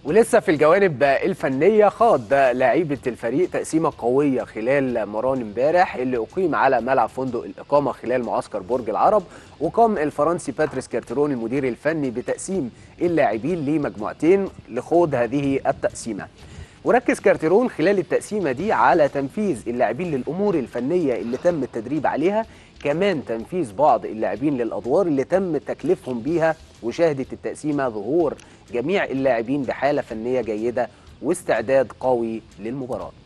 ولسه في الجوانب الفنية خاض لاعيبة الفريق تقسيمة قوية خلال مران امبارح اللي أقيم على ملعب فندق الإقامة خلال معسكر برج العرب وقام الفرنسي باتريس كارترون المدير الفني بتقسيم اللاعبين لمجموعتين لخوض هذه التقسيمة وركز كارتيرون خلال التقسيمة دي على تنفيذ اللاعبين للأمور الفنية اللي تم التدريب عليها كمان تنفيذ بعض اللاعبين للأدوار اللي تم تكليفهم بيها وشهدت التقسيمة ظهور جميع اللاعبين بحالة فنية جيدة واستعداد قوي للمباراة